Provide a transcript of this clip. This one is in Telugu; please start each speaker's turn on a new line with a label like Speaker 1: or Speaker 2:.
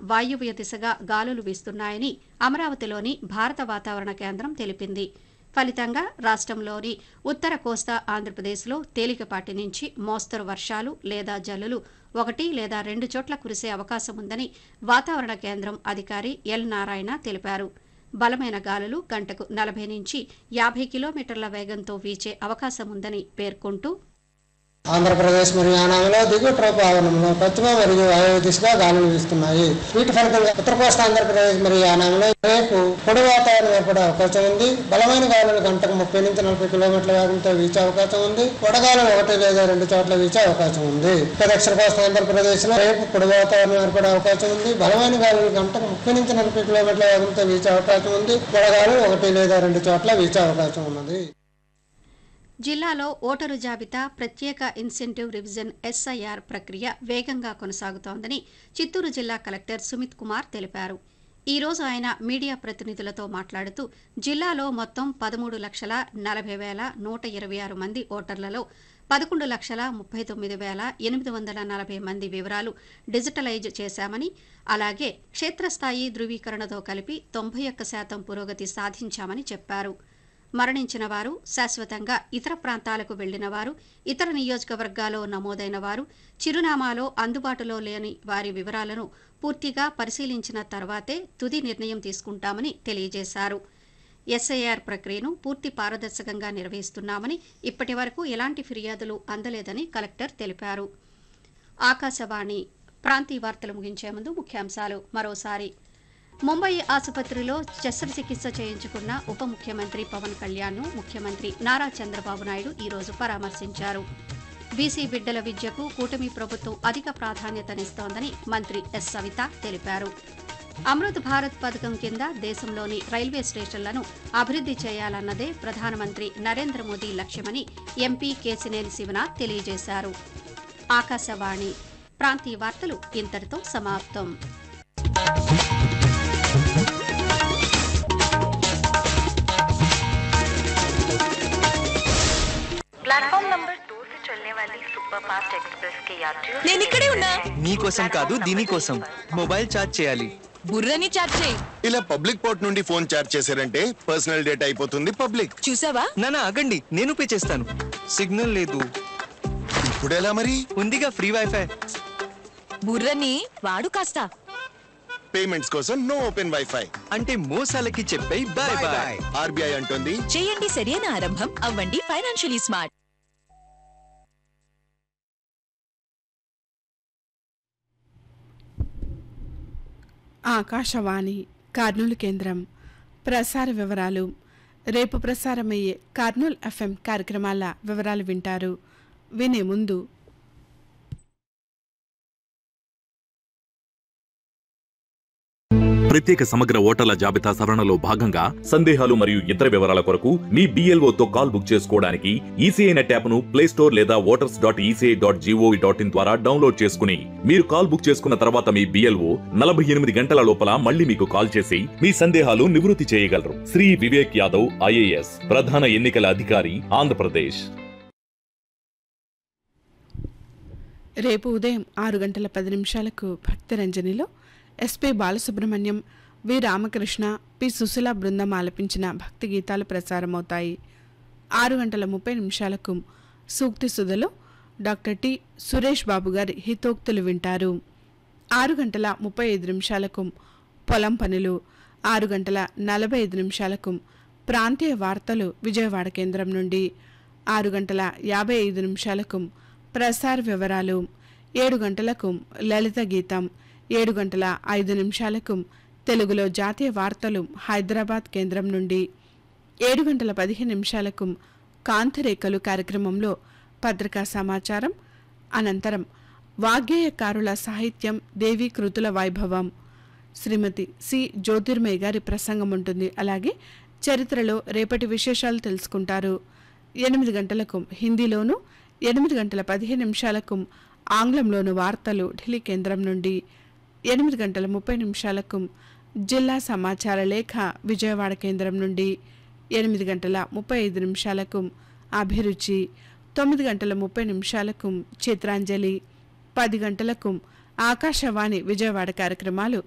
Speaker 1: వాయువ్య దిశగా గాలులు వీస్తున్నాయని అమరావతిలోని భారత వాతావరణ కేంద్రం తెలిపింది ఫలితంగా రాష్ట్రంలోని ఉత్తర కోస్తా ఆంధ్రప్రదేశ్లో తేలికపాటి నుంచి మోస్తరు వర్షాలు లేదా జల్లులు ఒకటి లేదా రెండు చోట్ల కురిసే అవకాశం ఉందని వాతావరణ కేంద్రం అధికారి ఎల్ నారాయణ తెలిపారు బలమైన గాలులు గంటకు నలభై నుంచి యాభై కిలోమీటర్ల వేగంతో వీచే అవకాశం ఉందని పేర్కొంటూ
Speaker 2: ఆంధ్రప్రదేశ్ మరియు యానాంలో దిగువ ట్రోపు ఆవరణంలో పశ్చిమ మరియు వాయువ్య దిశగా గాలులు వీస్తున్నాయి వీటి ఫలితంగా ఉత్తర కోస్తా ఆంధ్రప్రదేశ్ మరియు యానాంలో రేపు పొడి వాతావరణం ఏర్పడే అవకాశం ఉంది బలమైన గాలులు గంటకు ముప్పై నుంచి నలభై కిలోమీటర్ల వేగంతో వీచే అవకాశం ఉంది వడగాలులు ఒకటి లేదా రెండు చోట్ల వీచే అవకాశం ఉంది ఇక దక్షిణ కోస్తా ఆంధ్రప్రదేశ్ లో రేపు పొడి వాతావరణం ఏర్పడే అవకాశం ఉంది బలమైన గాలులు గంటకు ముప్పై నుంచి నలభై కిలోమీటర్ల వేగంతో వీచే అవకాశం ఉంది వడగాలు ఒకటి లేదా రెండు చోట్ల వీచే అవకాశం ఉన్నది
Speaker 1: జిల్లాలో ఓటరు జాబితా ప్రత్యేక ఇన్సెంటివ్ రివిజన్ ఎస్ఐఆర్ ప్రక్రియ వేగంగా కొనసాగుతోందని చిత్తూరు జిల్లా కలెక్టర్ సుమిత్ కుమార్ తెలిపారు ఈ రోజు ఆయన మీడియా ప్రతినిధులతో మాట్లాడుతూ జిల్లాలో మొత్తం పదమూడు లక్షల నలభై వేల నూట ఇరవై ఆరు మంది ఓటర్లలో పదకొండు లక్షల ముప్పై తొమ్మిది వేల ఎనిమిది వందల నలభై మంది వివరాలు డిజిటలైజ్ చేశామని అలాగే క్షేత్రస్థాయి ధృవీకరణతో కలిపి తొంభై ఒక్క శాతం పురోగతి సాధించామని చెప్పారు మరణించిన వారు శాశ్వతంగా ఇతర ప్రాంతాలకు వెళ్లిన వారు ఇతర నియోజకవర్గాల్లో నమోదైన వారు చిరునామాలో అందుబాటులో లేని వారి వివరాలను పూర్తిగా పరిశీలించిన తర్వాతే తుది నిర్ణయం తీసుకుంటామని తెలియజేశారు ఎస్ఐఆర్ ప్రక్రియను పూర్తి పారదర్శకంగా నిర్వహిస్తున్నామని ఇప్పటి వరకు ఎలాంటి ఫిర్యాదులు అందలేదని కలెక్టర్ తెలిపారు ఆకాశవాణి ప్రాంతీయ వార్తలు ముగించే ముందు ముఖ్యాంశాలు మరోసారి ముంబై ఆసుపత్రిలో శస్త్రచికిత్స చేయించుకున్న ఉప ముఖ్యమంత్రి పవన్ కళ్యాణ్ను ముఖ్యమంత్రి నారా చంద్రబాబు నాయుడు ఈరోజు పరామర్శించారు బీసీ బిడ్డల విద్యకు కూటమి ప్రభుత్వం అధిక ప్రాధాన్యతనిస్తోందని మంత్రి ఎస్ సవిత తెలిపారు అమృత్ భారత్ పథకం కింద దేశంలోని రైల్వే స్టేషన్లను అభివృద్ది చేయాలన్నదే ప్రధానమంత్రి నరేంద్ర మోదీ లక్ష్యమని ఎంపీ కేసినేని శివనాథ్ తెలియజేశారు ఆకాశవాణి ప్రాంతీయ వార్తలు ఇంతటితో సమాప్తం
Speaker 3: प्लेटफॉर्म नंबर दो से चलने वाली सुपर फास्ट एक्सप्रेस के यात्रियों
Speaker 4: నేను ఇక్కడే ఉన్నా
Speaker 5: నీకోసం కాదు దీనికోసం మొబైల్ ఛార్జ్ చేయాలి
Speaker 4: బుర్రని చాట్ చేయి
Speaker 6: ఇలా పబ్లిక్ పోర్ట్ నుండి ఫోన్ చార్జ్ చేశారంటే పర్సనల్ డేటా అయిపోతుంది పబ్లిక్
Speaker 4: చూసావా
Speaker 5: నానా ఆగండి నేను పే చేస్తాను సిగ్నల్ లేదు
Speaker 6: ఇప్పుడు ఎలా మరి
Speaker 5: ఉందిగా ఫ్రీ వైఫై
Speaker 4: బుర్రని వాడు కాస్త
Speaker 6: పేమెంట్స్ కోసం నో ఓపెన్ వైఫై
Speaker 5: అంటే మోసాలకి చెప్పే బాయ్ బాయ్
Speaker 6: ఆర్బీఐ అంటుంది
Speaker 4: చేయండి సరైన ఆరంభం అవ్వండి ఫైనాన్షియలీ స్మార్ట్
Speaker 7: ఆకాశవాణి కర్నూలు కేంద్రం ప్రసార వివరాలు రేపు ప్రసారమయ్యే కర్నూలు ఎఫ్ఎం కార్యక్రమాల వివరాలు వింటారు వినే ముందు
Speaker 8: ప్రత్యేక సమగ్ర ఓటర్ల జాబితా సవరణలో భాగంగా సందేహాలు మరియు ఇతర వివరాల కొరకు మీ BLO తో కాల్ బుక్ చేసుకోవడానికి ఈసీఐ నెట్ యాప్ను ప్లే స్టోర్ లేదా voters dot ECI dot GOV dot in ద్వారా డౌన్లోడ్ చేసుకుని మీరు కాల్ బుక్ చేసుకున్న తర్వాత మీ బిఎల్ఓ నలభై ఎనిమిది గంటల లోపల మళ్ళీ మీకు కాల్ చేసి మీ సందేహాలు నివృత్తి చేయగలరు శ్రీ వివేక్ యాదవ్ ఐఏఎస్ ప్రధాన ఎన్నికల అధికారి ఆంధ్రప్రదేశ్
Speaker 7: రేపు ఉదయం ఆరు గంటల పది నిమిషాలకు భక్తరంజనిలో SP Balasubrahmanyam V Ramakrishna P Susheela బృందం ఆలపించిన భక్తి గీతాలు ప్రసారమవుతాయి ఆరు గంటల ముప్పై నిమిషాలకు సూక్తి సుధలో డాక్టర్ టి సురేష్ బాబు గారి హితోక్తులు వింటారు ఆరు గంటల ముప్పై ఐదు నిమిషాలకు పొలం పనులు ఆరు గంటల నలభై ఐదు నిమిషాలకు ప్రాంతీయ వార్తలు విజయవాడ కేంద్రం నుండి ఆరు గంటల యాభై ఐదు నిమిషాలకు ప్రసార వివరాలు ఏడు గంటలకు లలిత గీతం ఏడు గంటల ఐదు నిమిషాలకు తెలుగులో జాతీయ వార్తలు హైదరాబాద్ కేంద్రం నుండి ఏడు గంటల పదిహేను నిమిషాలకు కాంతిరేఖలు కార్యక్రమంలో పత్రికా సమాచారం అనంతరం వాగ్గేయకారుల సాహిత్యం దేవీ కృతుల వైభవం శ్రీమతి సి జ్యోతిర్మయ్య గారి ప్రసంగం ఉంటుంది అలాగే చరిత్రలో రేపటి విశేషాలు తెలుసుకుంటారు ఎనిమిది గంటలకు హిందీలోను ఎనిమిది గంటల పదిహేను నిమిషాలకు ఆంగ్లంలోను వార్తలు ఢిల్లీ కేంద్రం నుండి ఎనిమిది గంటల ముప్పై నిమిషాలకు జిల్లా సమాచార లేఖ విజయవాడ కేంద్రం నుండి ఎనిమిది గంటల ముప్పై ఐదు నిమిషాలకు అభిరుచి తొమ్మిది గంటల ముప్పై నిమిషాలకు చిత్రాంజలి పది గంటలకు ఆకాశవాణి విజయవాడ కార్యక్రమాలు